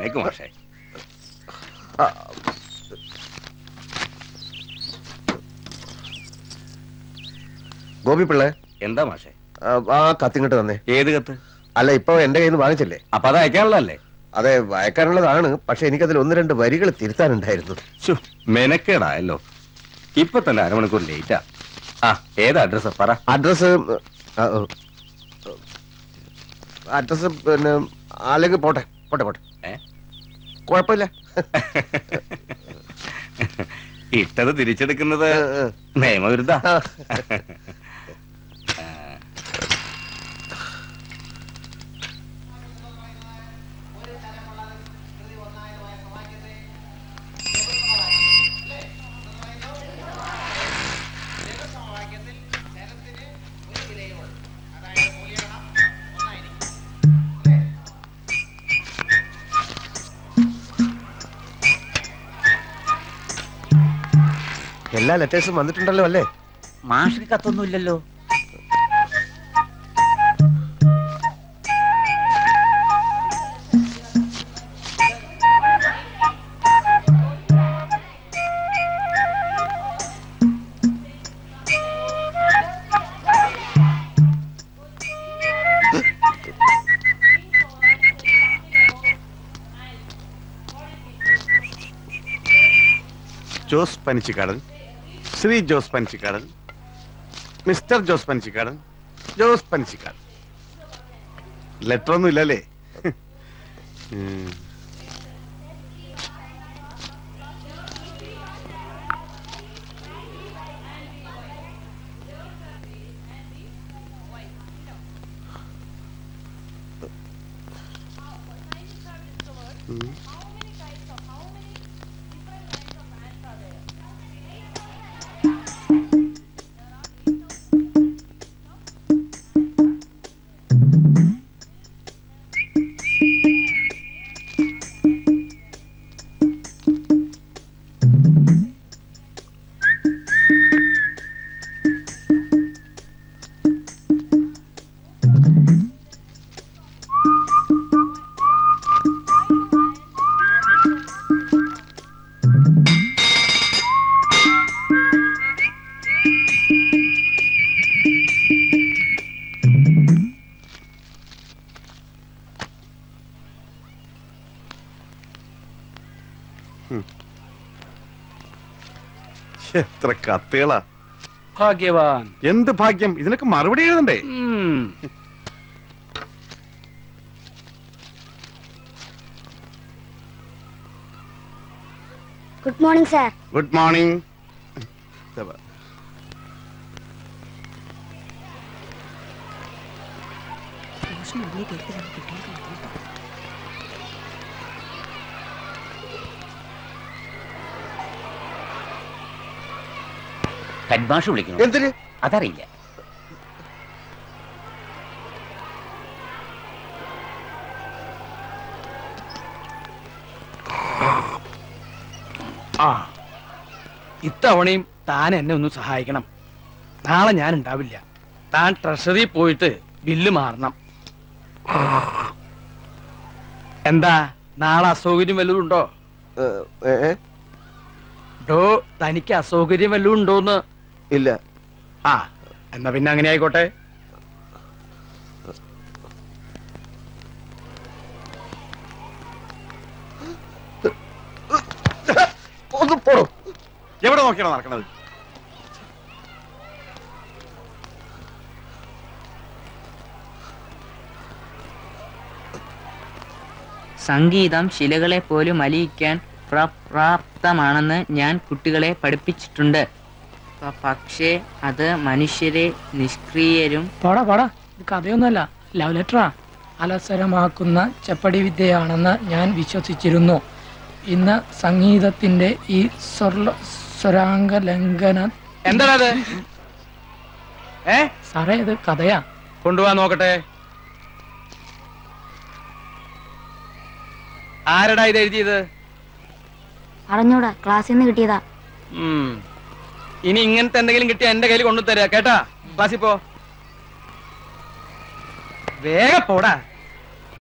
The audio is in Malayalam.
വായിക്കും മാഷേ ഗോപി പിള്ളേ എന്താ മാഷേ ആ, ആ കത്തിങ്ങോട്ട് തന്നെ ഏത് കത്ത് അല്ല ഇപ്പൊ എന്റെ കയ്യിൽ നിന്ന് വാങ്ങിച്ചില്ലേ അപ്പൊ അത് അയക്കാനുള്ളതല്ലേ അതെ വായിക്കാനുള്ളതാണ് പക്ഷെ എനിക്കതിൽ ഒന്ന് രണ്ട് വരികൾ തിരുത്താനുണ്ടായിരുന്നു ശ്ശോ, മെനക്കേടായല്ലോ ഇപ്പൊ തന്നെ അരമണിക്കൂർ ലേറ്റാ ആ ഏത് അഡ്രസ് പറ അഡ്രസ് അഡ്രസ് പിന്നെ അല്ലെങ്കിൽ പോട്ടെ പോട്ടെ പോട്ടെ ഏ? കുഴപ്പമില്ല ഇട്ടത് തിരിച്ചെടുക്കുന്നത് നിയമവിരുദ്ധ ആ. എല്ലാ ലെറ്റേഴ്സും വന്നിട്ടുണ്ടല്ലോ അല്ലേ മാഷിന് കത്തൊന്നുമില്ലല്ലോ ജോസ് പനിച്ചിക്കാടൻ ശ്രീ ജോസ് പനിച്ചിക്കാടൻ മിസ്റ്റർ ജോസ് പനിച്ചിക്കാടൻ ജോസ് പനിച്ചിക്കാടൻ ലെറ്റർ ഒന്നും ഇല്ലല്ലേ ഉം. എത്ര കത്തുകളാ ഭാഗ്യവാൻ എന്ത് ഭാഗ്യം ഇതിനൊക്കെ മറുപടി എഴുതണ്ടേ ഉം. Good morning sir good morning ഹെഡ്മാഷ് വിളിക്കുന്നു എന്തിന് അതറിയില്ല ആ ഇത്തവണയും താൻ എന്നെ ഒന്ന് സഹായിക്കണം നാളെ ഞാൻ ഉണ്ടാവില്ല താൻ ട്രഷറി പോയിട്ട് ബില്ല് മാറണം എന്താ നാളെ അസൗകര്യം വല്ലതും ഉണ്ടോ ഏ, ഏ, ഏ? ഡോ തനിക്ക് അസൗകര്യം വല്ലതും ഉണ്ടോന്ന് ഇല്ല ആ എന്നാ പിന്നെ അങ്ങനെ ആയിക്കോട്ടെ ഒന്ന് പോടോ എവിടെ നോക്കിയാണോ നടക്കണത് സംഗീതം ശിലകളെ പോലും അലിയിക്കാൻ പ്ര- പ്രാപ്തമാണെന്ന് ഞാൻ കുട്ടികളെ പഠിപ്പിച്ചിട്ടുണ്ട് പ- പക്ഷേ അത് മനുഷ്യരെ നിഷ്ക്രിയരും പാടാ പാടാ ഇത് കഥയൊന്നുമല്ല ലവ് ലെറ്ററാ അലസരമാക്കുന്ന ചെപ്പടി വിദ്യയാണെന്ന് ഞാൻ വിശ്വസിച്ചിരുന്നു ഇന്ന് സംഗീതത്തിന്റെ ഈ സ്വർല സ്വരാംഗ ലംഘന എന്താ അത് ഏ സാറേ ഇത് കഥയാ കൊണ്ടുപോവാൻ നോക്കട്ടെ ആരടാ ഇത് എഴുതിയത് അറിഞ്ഞൂടാ ക്ലാസ്സിൽ നിന്ന് കിട്ടിയതാ ഉം. ഇനി ഇങ്ങനത്തെ എന്തെങ്കിലും കിട്ടിയ എന്റെ കയ്യിൽ കൊണ്ടു തരാ കേട്ടാ ക്ലാസ്സിൽ പോ വേഗം പോടാ